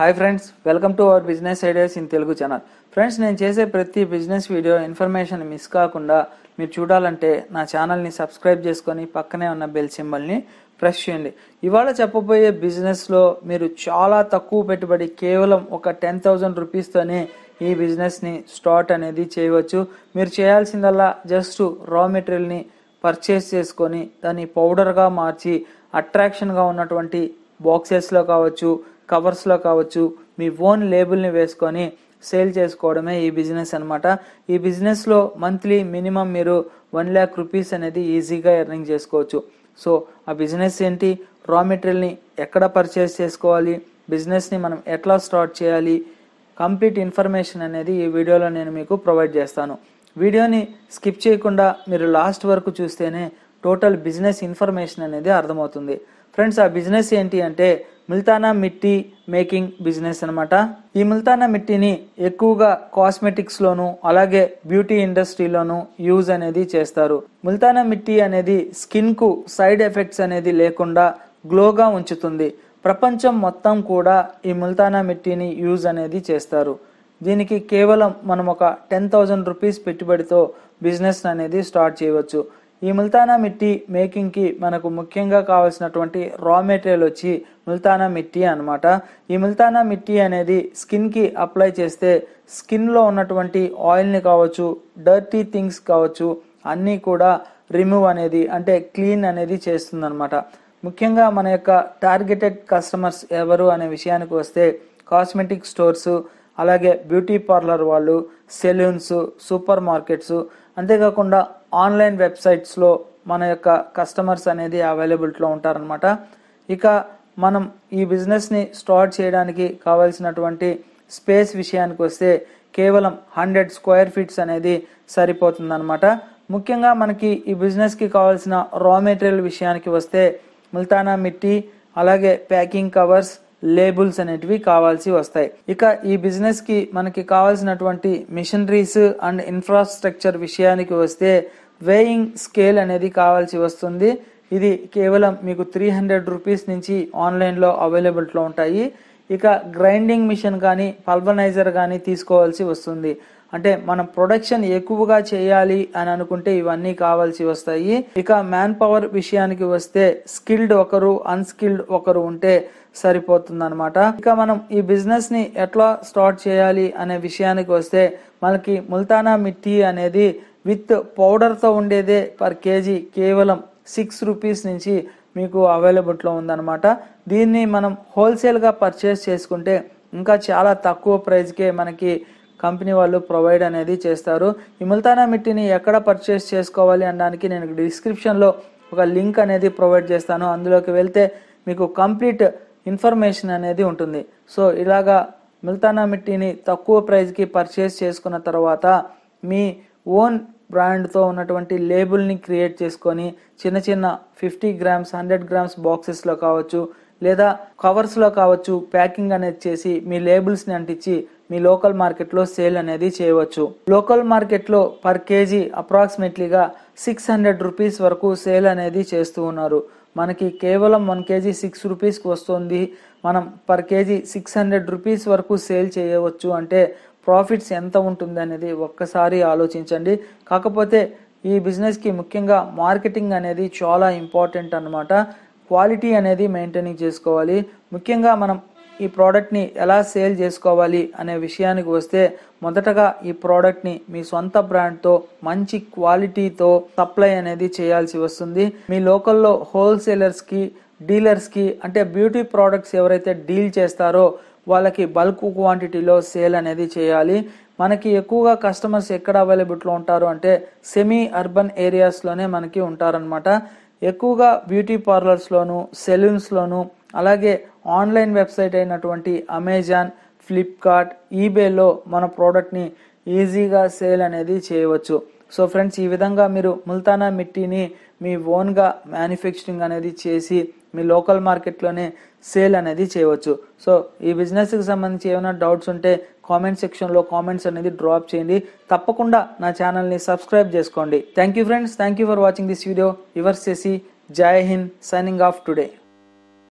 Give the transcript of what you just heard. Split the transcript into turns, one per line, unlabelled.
hi friends welcome to our business ideas in Telugu channel friends నేను చేసే ప్రతి business video information miss కాకుండా మీరు చూడాలంటే నా ఛానల్ని సబ్స్క్రైబ్ చేసుకొని పక్కనే ఉన్న బెల్ సింబల్ని ప్రెస్ చేయండి ఇవాళ చెప్పబోయే బిజినెస్లో మీరు చాలా తక్కువ పెట్టుబడి కేవలం ఒక టెన్ థౌజండ్ రూపీస్తోనే ఈ బిజినెస్ని స్టార్ట్ అనేది చేయవచ్చు మీరు చేయాల్సిందల్లా జస్ట్ రా మెటీరియల్ని పర్చేస్ చేసుకొని దాన్ని పౌడర్గా మార్చి అట్రాక్షన్గా ఉన్నటువంటి బాక్సెస్లో కావచ్చు కవర్స్లో కావచ్చు మీ ఓన్ లేబుల్ని వేసుకొని సేల్ చేసుకోవడమే ఈ బిజినెస్ అనమాట ఈ బిజినెస్లో మంత్లీ మినిమం మీరు వన్ ల్యాక్ రూపీస్ అనేది ఈజీగా ఎర్నింగ్ చేసుకోవచ్చు సో ఆ బిజినెస్ ఏంటి రా మెటీరియల్ని ఎక్కడ పర్చేస్ చేసుకోవాలి బిజినెస్ని మనం ఎట్లా స్టార్ట్ చేయాలి కంప్లీట్ ఇన్ఫర్మేషన్ అనేది ఈ వీడియోలో నేను మీకు ప్రొవైడ్ చేస్తాను వీడియోని స్కిప్ చేయకుండా మీరు లాస్ట్ వరకు చూస్తేనే టోటల్ బిజినెస్ ఇన్ఫర్మేషన్ అనేది అర్థమవుతుంది ఫ్రెండ్స్ ఆ బిజినెస్ ఏంటి అంటే మిల్తానా మిట్టి మేకింగ్ బిజినెస్ అనమాట ఈ మిల్తానా మిట్టిని ఎక్కువగా కాస్మెటిక్స్ లోను అలాగే బ్యూటీ ఇండస్ట్రీలోను యూజ్ అనేది చేస్తారు మిల్తానా మిట్టి అనేది స్కిన్ కు సైడ్ ఎఫెక్ట్స్ అనేది లేకుండా గ్లోగా ఉంచుతుంది ప్రపంచం మొత్తం కూడా ఈ ముల్తానా మిట్టిని యూజ్ అనేది చేస్తారు దీనికి కేవలం మనం ఒక టెన్ థౌజండ్ రూపీస్ పెట్టుబడితో బిజినెస్ అనేది స్టార్ట్ చేయవచ్చు ఈ ముల్తానా మిట్టి మేకింగ్కి మనకు ముఖ్యంగా కావాల్సినటువంటి రా మెటీరియల్ వచ్చి ముల్తానా మిట్టి అనమాట ఈ ముల్తానా మిట్టి అనేది స్కిన్కి అప్లై చేస్తే స్కిన్లో ఉన్నటువంటి ఆయిల్ని కావచ్చు డర్టీ థింగ్స్ కావచ్చు అన్నీ కూడా రిమూవ్ అనేది అంటే క్లీన్ అనేది చేస్తుందన్నమాట ముఖ్యంగా మన యొక్క టార్గెటెడ్ కస్టమర్స్ ఎవరు అనే విషయానికి వస్తే కాస్మెటిక్ స్టోర్స్ అలాగే బ్యూటీ పార్లర్ వాళ్ళు సెలూన్స్ సూపర్ మార్కెట్స్ అంతేకాకుండా ఆన్లైన్ వెబ్సైట్స్లో మన యొక్క కస్టమర్స్ అనేది అవైలబిలిటీలో ఉంటారనమాట ఇక మనం ఈ బిజినెస్ని స్టార్ట్ చేయడానికి కావాల్సినటువంటి స్పేస్ విషయానికి వస్తే కేవలం హండ్రెడ్ స్క్వేర్ ఫీట్స్ అనేది సరిపోతుందన్నమాట ముఖ్యంగా మనకి ఈ బిజినెస్కి కావాల్సిన రా మెటీరియల్ విషయానికి వస్తే ముల్తానా మిట్టి అలాగే ప్యాకింగ్ కవర్స్ లేబుల్స్ అనేటివి కావాల్సి వస్తాయి ఇక ఈ బిజినెస్ కి మనకి కావాల్సినటువంటి మిషనరీస్ అండ్ ఇన్ఫ్రాస్ట్రక్చర్ విషయానికి వస్తే వేయింగ్ స్కేల్ అనేది కావాల్సి వస్తుంది ఇది కేవలం మీకు త్రీ హండ్రెడ్ రూపీస్ నుంచి ఆన్లైన్లో అవైలబిలిటీలో ఉంటాయి ఇక గ్రైండింగ్ మిషన్ కానీ పల్వనైజర్ కానీ తీసుకోవాల్సి వస్తుంది అంటే మనం ప్రొడక్షన్ ఎక్కువగా చేయాలి అని అనుకుంటే ఇవన్నీ కావాల్సి వస్తాయి ఇక మ్యాన్ పవర్ విషయానికి వస్తే స్కిల్డ్ ఒకరు అన్స్కిల్డ్ ఒకరు ఉంటే సరిపోతుంది అనమాట ఇక మనం ఈ బిజినెస్ ని ఎట్లా స్టార్ట్ చేయాలి అనే విషయానికి వస్తే మనకి ముల్తానా మిట్టి అనేది విత్ పౌడర్ తో ఉండేదే పర్ కేజీ కేవలం సిక్స్ రూపీస్ నుంచి మీకు అవైలబుల్లో ఉందన్నమాట దీన్ని మనం హోల్సేల్గా పర్చేస్ చేసుకుంటే ఇంకా చాలా తక్కువ ప్రైస్కే మనకి కంపెనీ వాళ్ళు ప్రొవైడ్ అనేది చేస్తారు ఈ ముల్తానా మిట్టిని ఎక్కడ పర్చేస్ చేసుకోవాలి అనడానికి నేను డిస్క్రిప్షన్లో ఒక లింక్ అనేది ప్రొవైడ్ చేస్తాను అందులోకి వెళ్తే మీకు కంప్లీట్ ఇన్ఫర్మేషన్ అనేది ఉంటుంది సో ఇలాగా మిల్తానా మిట్టిని తక్కువ ప్రైస్కి పర్చేస్ చేసుకున్న తర్వాత మీ ఓన్ బ్రాండ్తో ఉన్నటువంటి లేబుల్ని క్రియేట్ చేసుకొని చిన్న చిన్న ఫిఫ్టీ గ్రామ్స్ హండ్రెడ్ గ్రామ్స్ బాక్సెస్లో కావచ్చు లేదా కవర్స్లో కావచ్చు ప్యాకింగ్ అనేది చేసి మీ లేబుల్స్ని అంటించి మీ లోకల్ మార్కెట్లో సేల్ అనేది చేయవచ్చు లోకల్ మార్కెట్లో పర్ కేజీ అప్రాక్సిమేట్లీగా సిక్స్ హండ్రెడ్ రూపీస్ వరకు సేల్ అనేది చేస్తూ ఉన్నారు మనకి కేవలం వన్ కేజీ సిక్స్ రూపీస్కి వస్తుంది మనం per KG six hundred rupees వరకు సేల్ చేయవచ్చు అంటే ప్రాఫిట్స్ ఎంత ఉంటుంది అనేది ఒక్కసారి ఆలోచించండి కాకపోతే ఈ బిజినెస్కి ముఖ్యంగా మార్కెటింగ్ అనేది చాలా ఇంపార్టెంట్ అనమాట క్వాలిటీ అనేది మెయింటైనింగ్ చేసుకోవాలి ముఖ్యంగా మనం ఈ ప్రోడక్ట్ని ఎలా సేల్ చేసుకోవాలి అనే విషయానికి వస్తే మొదటగా ఈ ప్రోడక్ట్ని మీ సొంత బ్రాండ్తో మంచి క్వాలిటీతో సప్లై అనేది చేయాల్సి వస్తుంది మీ లోకల్లో హోల్సేలర్స్కి డీలర్స్కి అంటే బ్యూటీ ప్రోడక్ట్స్ ఎవరైతే డీల్ చేస్తారో వాళ్ళకి బల్క్ క్వాంటిటీలో సేల్ అనేది చేయాలి మనకి ఎక్కువగా కస్టమర్స్ ఎక్కడ అవైలబిలిటీలో ఉంటారు అంటే సెమీ అర్బన్ ఏరియాస్లోనే మనకి ఉంటారనమాట ఎక్కువగా బ్యూటీ పార్లర్స్లోను సెలూన్స్లోను అలాగే ఆన్లైన్ వెబ్సైట్ అయినటువంటి అమెజాన్ ఫ్లిప్కార్ట్ ఈబేలో మన ప్రోడక్ట్ని ఈజీగా సేల్ అనేది చేయవచ్చు సో ఫ్రెండ్స్ ఈ విధంగా మీరు ముల్తానా మిట్టిని మీ ఓన్గా మ్యానుఫ్యాక్చరింగ్ అనేది చేసి మీ లోకల్ మార్కెట్లోనే సేల్ అనేది చేయవచ్చు సో ఈ బిజినెస్కి సంబంధించి ఏమైనా డౌట్స్ ఉంటే కామెంట్ సెక్షన్లో కామెంట్స్ అనేది డ్రాప్ చేయండి తప్పకుండా నా ఛానల్ని సబ్స్క్రైబ్ చేసుకోండి thank you friends thank you for watching this video yours చేసి జై హింద్ సైనింగ్ ఆఫ్ టుడే